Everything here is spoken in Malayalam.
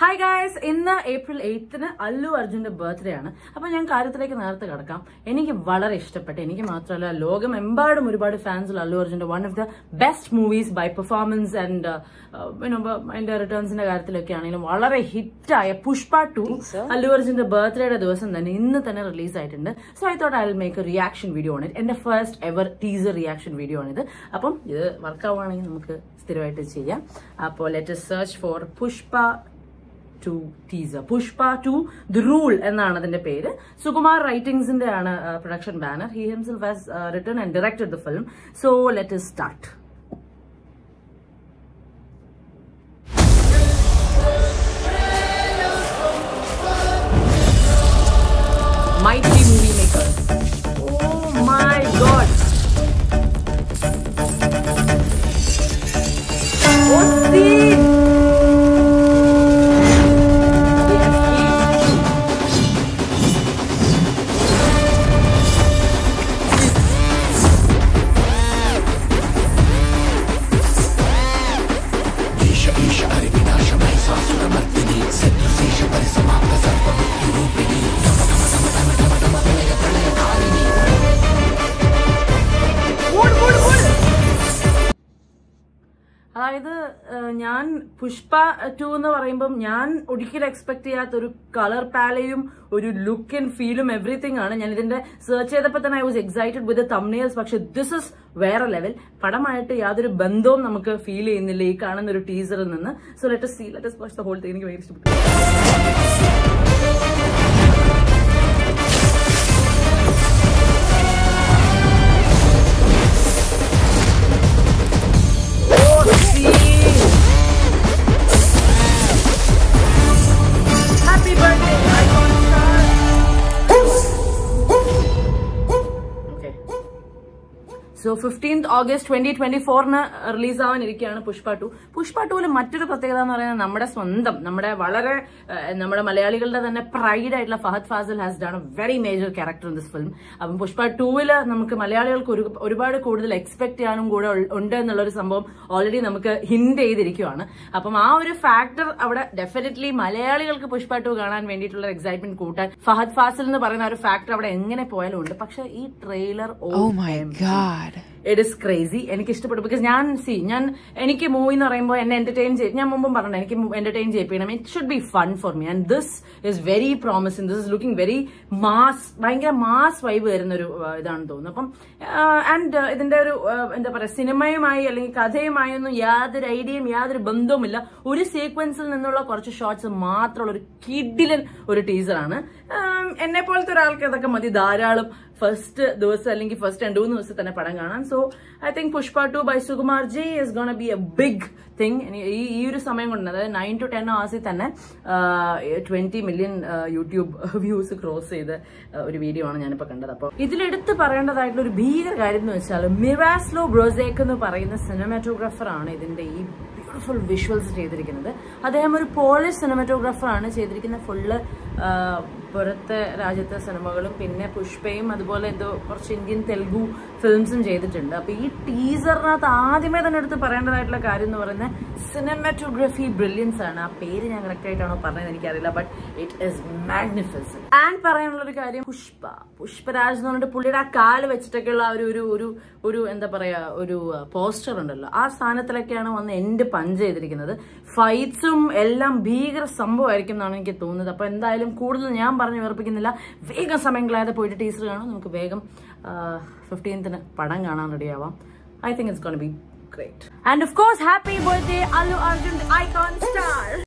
ഹായ് ഗായ്സ് ഇന്ന് ഏപ്രിൽ എയ്ത്തിന് അല്ലു അർജുന്റെ ബർത്ത്ഡേ ആണ് അപ്പൊ ഞാൻ കാര്യത്തിലേക്ക് നേരത്തെ കിടക്കാം എനിക്ക് വളരെ ഇഷ്ടപ്പെട്ട എനിക്ക് മാത്രമല്ല ലോകമെമ്പാടും ഒരുപാട് ഫാൻസ് ഉള്ള അല്ലു അർജുന്റെ one of the best movies by performance and അതിന്റെ റിട്ടേൺസിന്റെ കാര്യത്തിലൊക്കെ ആണെങ്കിലും വളരെ ഹിറ്റായ പുഷ്പ ടു അല്ലു അർജുന്റെ ബർത്ത്ഡേയുടെ ദിവസം തന്നെ ഇന്ന് തന്നെ റിലീസ് ആയിട്ടുണ്ട് so I thought I will make a reaction video ആണ് എന്റെ first ever teaser reaction video ആണിത് അപ്പം ഇത് വർക്ക് ആവുകയാണെങ്കിൽ നമുക്ക് സ്ഥിരമായിട്ട് ചെയ്യാം അപ്പോൾ let search for Pushpa two teaser Pushpa two the rule എന്നാണ് അതിന്റെ പേര് സുകുമാർ റൈറ്റിംഗ്സിന്റെ ആണ് production banner he himself has return and directed the film so let start Mighty movie makers. Oh my god. Oh, see. അതായത് ഏഹ്, ഞാൻ പുഷ്പ ടു എന്ന് പറയുമ്പം ഞാൻ ഒരിക്കലും എക്സ്പെക്ട് ചെയ്യാത്ത ഒരു കളർ പാലയും ഒരു ലുക്ക് ആൻഡ് ഫീലും എവറിത്തിങ് ആണ് ഞാൻ ഇതിന്റെ സെർച്ച് ചെയ്തപ്പോൾ തന്നെ I was excited with thumbnails പക്ഷെ ദിസ് ഇസ് വേറെ ലെവൽ പടമായിട്ട് യാതൊരു ബന്ധവും നമുക്ക് ഫീൽ ചെയ്യുന്നില്ല ഈ കാണുന്ന ഒരു ടീസറിൽ നിന്ന് so let see let watch the whole thing എനിക്ക് ഭയങ്കര ഇഷ്ടപ്പെട്ടു Oh, see. Happy birthday, Icon Star. Okay. So fifteenth August twenty twenty ഫോറിന് റിലീസ് ആവാനിരിക്കുകയാണ് പുഷ്പ ടു പുഷ്പ ടുവിൽ മറ്റൊരു പ്രത്യേകത എന്ന് പറയുന്നത് നമ്മുടെ സ്വന്തം നമ്മുടെ വളരെ ഏഹ്, നമ്മുടെ മലയാളികളുടെ തന്നെ പ്രൈഡ് ആയിട്ടുള്ള Fahadh Faasil has done a very major character in this film അപ്പം പുഷ്പ ടൂവില് നമുക്ക് മലയാളികൾക്ക് ഒരു ഒരുപാട് കൂടുതൽ എക്സ്പെക്ട് ചെയ്യാനും കൂടെ ഉൾ- ഉണ്ട് എന്നുള്ളൊരു സംഭവം ഓൾറെഡി നമുക്ക് ഹിന്റ് ചെയ്തിരിക്കുകയാണ് അപ്പം ആ ഒരു ഫാക്ടർ അവിടെ ഡെഫിനറ്റ്ലി മലയാളികൾക്ക് പുഷ്പ ടു കാണാൻ വേണ്ടിയിട്ടുള്ള എക്സൈറ്റ്മെന്റ് കൂട്ടാൻ ഫഹദ് ഫാസിൽ എന്ന് പറയുന്ന ആ ഒരു ഫാക്ടർ അവിടെ എങ്ങനെ പോയാലും ഉണ്ട് പക്ഷെ ഈ trailer Oh my god. It is crazy എനിക്ക് ഇഷ്ടപ്പെട്ടു ബിക്കോസ് ഞാൻ സി ഞാൻ എനിക്ക് മൂവി എന്ന് പറയുമ്പോൾ എന്നെ എന്റർടൈൻ ചെയ്യും ഞാൻ മുമ്പും പറഞ്ഞു എനിക്ക് എന്റർടൈൻ ചെയ്യിപ്പിക്കണം it should be fun for me and this is very promising this is looking very mass ഭയങ്കര മാസ് വൈബ് വരുന്ന ഒരു uh, ഇതാണെന്ന് തോന്നുന്നു അപ്പം ആൻഡ് ഇതിന്റെ ഒരു uh, എന്താ പറയാ സിനിമയുമായി അല്ലെങ്കിൽ കഥയുമായി ഒന്നും യാതൊരു ഐഡിയയും യാതൊരു ബന്ധവുമില്ല ഒരു സീക്വൻസിൽ നിന്നുള്ള കുറച്ച് ഷോർട്സ് മാത്രമുള്ള ഒരു കിഡിലൻ ഒരു ടീസറാണ് എന്നെ പോലത്തെ ഒരാൾക്ക് ഇതൊക്കെ മതി ധാരാളം ഫസ്റ്റ് ദിവസം അല്ലെങ്കിൽ ഫസ്റ്റ് രണ്ടു മൂന്ന് ദിവസം തന്നെ പടം കാണാൻ so I think Pushpa two by Sukumar ji is gonna be a big thing ഈ ഈ ഒരു സമയം കൊണ്ട് അതായത് നയൻ ടു ടെൻ അവേഴ്സിൽ തന്നെ twenty million YouTube views cross ചെയ്ത ആ, ഒരു വീഡിയോ ആണ് ഞാനിപ്പോൾ കണ്ടത് അപ്പോൾ ഇതിലെടുത്ത് പറയേണ്ടതായിട്ടുള്ള ഒരു ഭീകര കാര്യം എന്ന് വെച്ചാൽ മിറാസ്ലോ ബ്രോസേക്ക് എന്ന് പറയുന്ന സിനിമാറ്റോഗ്രാഫർ ആണ് ഇതിന്റെ ഈ ബ്യൂട്ടിഫുൾ വിഷ്വൽസ് ചെയ്തിരിക്കുന്നത് അദ്ദേഹം ഒരു പോളിഷ് സിനിമാറ്റോഗ്രാഫർ ആണ് ചെയ്തിരിക്കുന്ന ഫുള്ള് പുറത്തെ രാജ്യത്തെ സിനിമകളും പിന്നെ പുഷ്പയും അതുപോലെ എന്തോ കുറച്ച് ഇന്ത്യൻ തെലുഗു ഫിലിംസും ചെയ്തിട്ടുണ്ട് അപ്പൊ ഈ ടീസറിനകത്ത് ആദ്യമേ തന്നെ എടുത്ത് പറയേണ്ടതായിട്ടുള്ള കാര്യം എന്ന് പറയുന്നത് സിനിമാറ്റോഗ്രഫി ബ്രില്യൻസ് ആണ് ആ പേര് ഞാൻ കറക്റ്റ് ആയിട്ടാണോ പറഞ്ഞത് എനിക്കറിയില്ല but it is magnificent and പറയാനുള്ള ഒരു കാര്യം പുഷ്പ പുഷ്പരാജ് എന്ന് പറഞ്ഞിട്ട് പുള്ളിയുടെ ആ കാല് വെച്ചിട്ടൊക്കെയുള്ള ആ ഒരു ഒരു ഒരു ഒരു എന്താ പറയാ ഒരു പോസ്റ്റർ ഉണ്ടല്ലോ ആ സ്ഥാനത്തിലൊക്കെയാണ് വന്ന് എൻഡ് പഞ്ച് ചെയ്തിരിക്കുന്നത് ഫൈറ്റ്സും എല്ലാം ഭീകര സംഭവമായിരിക്കും എന്നാണ് എനിക്ക് തോന്നുന്നത് അപ്പൊ എന്തായാലും കൂടുതൽ ഞാൻ പറഞ്ഞു വേർപ്പിക്കുന്നില്ല വേഗം സമയം കളയാതെ പോയിട്ട് ടീച്ചർ കാണാം നമുക്ക് വേഗം ഫിഫ്റ്റീൻത്തിന് പടം കാണാൻ റെഡിയാവാം I think it's gonna be great and of course happy birthday Allu Arjun icon star